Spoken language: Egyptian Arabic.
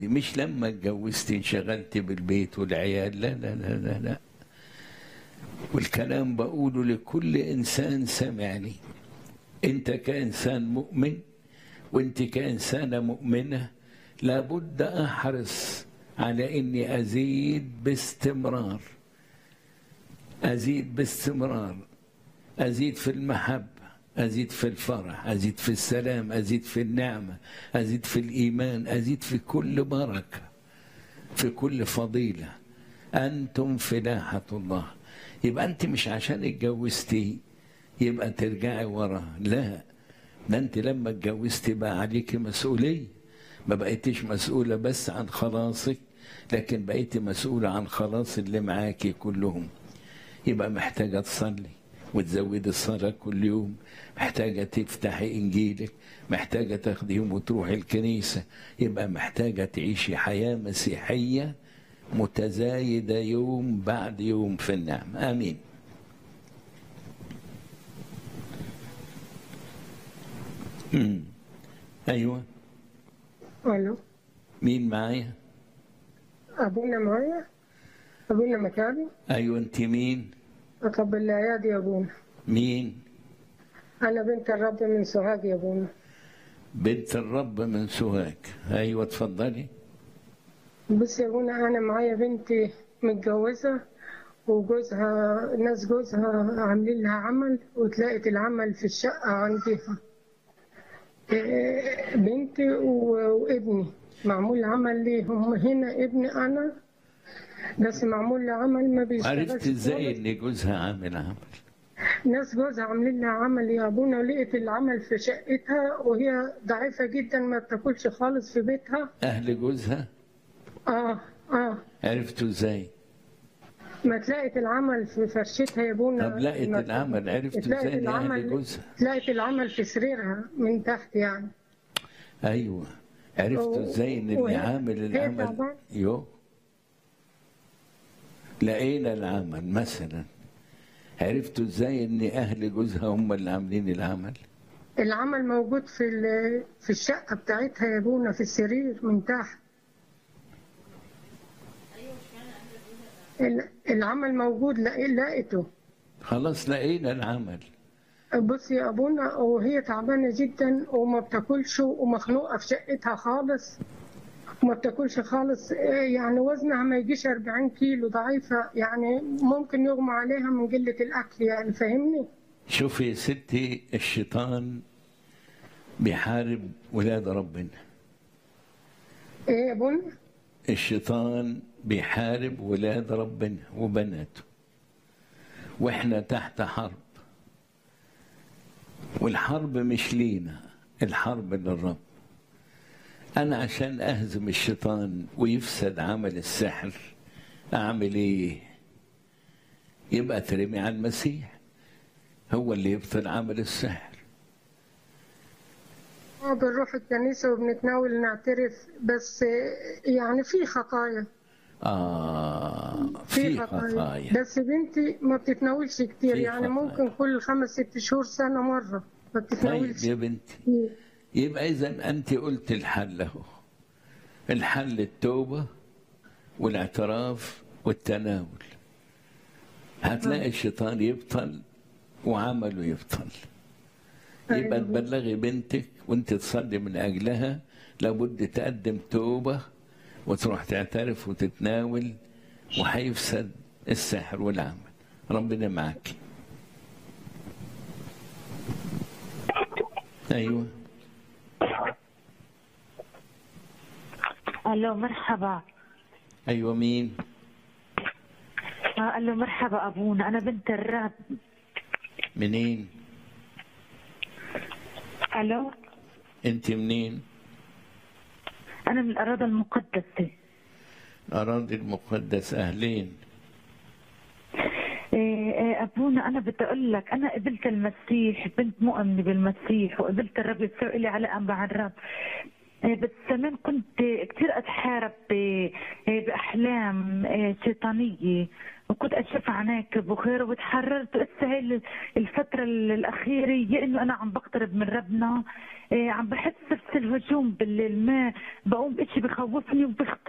مش لما اتجوزت انشغلت بالبيت والعيال لا لا لا لا لا والكلام بقوله لكل انسان سمعني انت كانسان مؤمن وانت كانسانه مؤمنه لابد احرص على اني ازيد باستمرار ازيد باستمرار ازيد في المحبه ازيد في الفرح ازيد في السلام ازيد في النعمه ازيد في الايمان ازيد في كل بركه في كل فضيله انتم فلاحه الله يبقى انت مش عشان اتجوزتي يبقى ترجعي ورا لا ده انت لما اتجوزتي بقى عليكي مسؤوليه ما بقيتيش مسؤوله بس عن خلاصك لكن بقيتي مسؤوله عن خلاص اللي معاكي كلهم يبقى محتاجه تصلي وتزودي الصلاة كل يوم محتاجة تفتحي إنجيلك محتاجة تاخديهم وتروحي الكنيسة يبقى محتاجة تعيشي حياة مسيحية متزايدة يوم بعد يوم في النعم آمين مم. أيوة الو مين معايا ابونا معايا ابونا مكاني أيوة أنت مين اقبل الايادي يا ابونا مين انا بنت الرب من سوهاج يا ابونا بنت الرب من سوهاج أيوة اتفضلي بص يا ابونا انا معايا بنتي متجوزه وجوزها ناس جوزها عاملين لها عمل وتلاقت العمل في الشقه عندها إيه، بنتي و- وابني معمول عمل ليهم هنا ابني انا بس معمول له عمل ما بيشتغلش عرفت ازاي خالص. ان جوزها عامل عمل ناس جوزها عاملين لها عمل يا ابونا ولقيت العمل في شقتها وهي ضعيفة جدا ما بتاكلش خالص في بيتها اهل جوزها اه اه عرفتوا ازاي ما تلاقت العمل في فرشتها يا ابونا طب لقيت ما- العمل عرفتوا تلاقت ازاي ان اهل العمل جوزها تلاقت العمل في سريرها من تحت يعني ايوه عرفتوا و- ازاي ان اللي وهي- عامل هي العمل تعبانة. يو لقينا العمل مثلا عرفتوا ازاي ان اهل جوزها هم اللي عاملين العمل العمل موجود في ال- في الشقة بتاعتها يا ابونا في السرير من تحت ال- العمل موجود لق- لقيته خلاص لقينا العمل بص يا ابونا وهي تعبانه جدا وما بتاكلش ومخنوقه في شقتها خالص وما بتاكلش خالص إيه يعني وزنها ما يجيش 40 كيلو ضعيفه يعني ممكن يغمى عليها من قله الاكل يعني فاهمني شوفي يا ستي الشيطان بيحارب ولاد ربنا ايه يا ابونا الشيطان بيحارب ولاد ربنا وبناته واحنا تحت حرب والحرب مش لينا الحرب للرب انا عشان اهزم الشيطان ويفسد عمل السحر اعمل ايه يبقى ترمي على المسيح هو اللي يبطل عمل السحر اه بنروح الكنيسه وبنتناول نعترف بس يعني في خطايا اه في خطايا بس بنتي ما بتتناولش كتير في يعني خطايا. ممكن كل خمس ست شهور سنه مره ما طيب بتتناولش يا بنتي كتير. يبقى اذا انت قلت الحل اهو الحل التوبه والاعتراف والتناول هتلاقي الشيطان يبطل وعمله يبطل يبقى أيوة. تبلغي بنتك وانت تصلي من اجلها لابد تقدم توبه وتروح تعترف وتتناول وهيفسد السحر والعمل ربنا معك ايوه الو مرحبا ايوه مين آه، الو مرحبا ابونا انا بنت الرب منين الو انت منين انا من الاراضي المقدسه اراضي المقدس اهلين إيه إيه ابونا انا بدي اقول لك انا قبلت المسيح بنت مؤمنه بالمسيح وقبلت الرب يسوع لي علاقه مع الرب إيه بس زمان كنت كثير اتحارب ب- إيه بأحيان احلام آه، شيطانيه وكنت اشوف عناك بخير وتحررت هسه هاي الفتره الاخيره يا انه انا عم بقترب من ربنا آه، عم بحس نفس الهجوم بالليل ما بقوم اشي بخوفني وبخ